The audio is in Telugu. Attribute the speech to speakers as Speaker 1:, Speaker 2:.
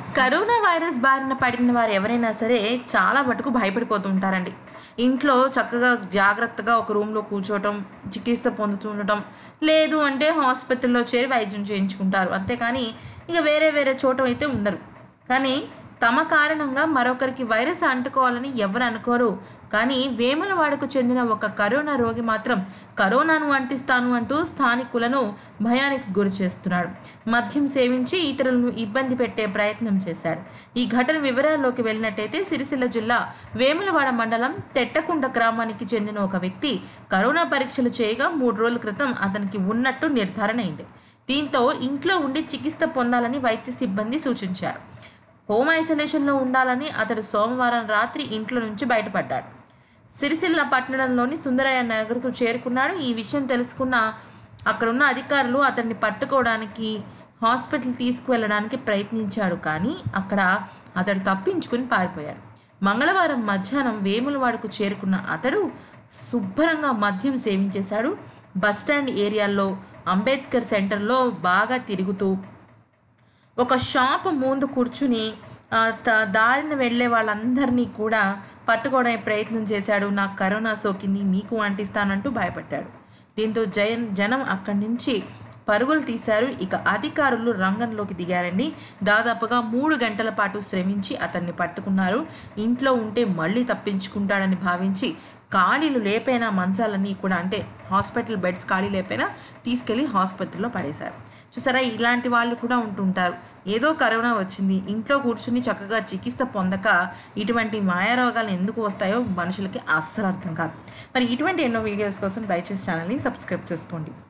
Speaker 1: కరోనా వైరస్ బారిన పడిన వారు ఎవరైనా సరే చాలా మటుకు భయపడిపోతుంటారండి ఇంట్లో చక్కగా జాగ్రత్తగా ఒక రూమ్లో కూర్చోవటం చికిత్స పొందుతుండటం లేదు అంటే హాస్పిటల్లో చేరి వైద్యం చేయించుకుంటారు అంతేకాని ఇక వేరే వేరే చోట అయితే ఉండరు కానీ తమ కారణంగా మరొకరికి వైరస్ అంటుకోవాలని ఎవరు అనుకోరు కానీ వేములవాడకు చెందిన ఒక కరోనా రోగి మాత్రం కరోనాను అంటిస్తాను అంటూ స్థానికులను భయానికి గురి చేస్తున్నాడు మద్యం సేవించి ఇతరులను ఇబ్బంది పెట్టే ప్రయత్నం చేశాడు ఈ ఘటన వివరాల్లోకి వెళ్ళినట్టయితే సిరిసిల్ల జిల్లా వేములవాడ మండలం తెట్టకుంట గ్రామానికి చెందిన ఒక వ్యక్తి కరోనా పరీక్షలు చేయగా మూడు రోజుల క్రితం అతనికి ఉన్నట్టు నిర్ధారణ అయింది దీంతో ఇంట్లో ఉండి చికిత్స పొందాలని వైద్య సిబ్బంది సూచించారు హోమ్ ఐసోలేషన్లో ఉండాలని అతడు సోమవారం రాత్రి ఇంట్లో నుంచి బయటపడ్డాడు సిరిసిల్ల పట్టణంలోని సుందరయ్య నగర్కు చేరుకున్నాడు ఈ విషయం తెలుసుకున్న అక్కడున్న అధికారులు అతన్ని పట్టుకోవడానికి హాస్పిటల్ తీసుకువెళ్ళడానికి ప్రయత్నించాడు కానీ అక్కడ అతడు తప్పించుకుని పారిపోయాడు మంగళవారం మధ్యాహ్నం వేములవాడకు చేరుకున్న అతడు శుభ్రంగా మద్యం సేవించేశాడు బస్టాండ్ ఏరియాలో అంబేద్కర్ సెంటర్లో బాగా తిరుగుతూ ఒక షాప్ ముందు కూర్చుని ఆ, త- దారిన వెళ్ళే వాళ్ళందరినీ కూడా పట్టుకోవడానికి ప్రయత్నం చేశాడు నాకు కరోనా సోకింది మీకు అంటిస్తానంటూ భయపడ్డాడు దీంతో జయన్ జనం అక్కడి నుంచి పరుగులు తీశారు ఇక అధికారులు రంగంలోకి దిగారండి దాదాపుగా మూడు గంటల పాటు శ్రమించి అతన్ని పట్టుకున్నారు ఇంట్లో ఉంటే మళ్ళీ తప్పించుకుంటాడని భావించి ఖాళీలు లేపైనా మంచాలన్నీ కూడా అంటే హాస్పిటల్ బెడ్స్ ఖాళీ లేపైనా తీసుకెళ్ళి హాస్పిటల్లో పడేశారు చూసారా ఇలాంటి వాళ్ళు కూడా ఉంటుంటారు ఏదో కరోనా వచ్చింది ఇంట్లో కూర్చుని చక్కగా చికిత్స పొందక ఇటువంటి మాయారోగాలు ఎందుకు వస్తాయో మనుషులకి అస్సలు అర్థం కాదు మరి ఇటువంటి ఎన్నో వీడియోస్ కోసం దయచేసి ఛానల్ని సబ్స్క్రైబ్ చేసుకోండి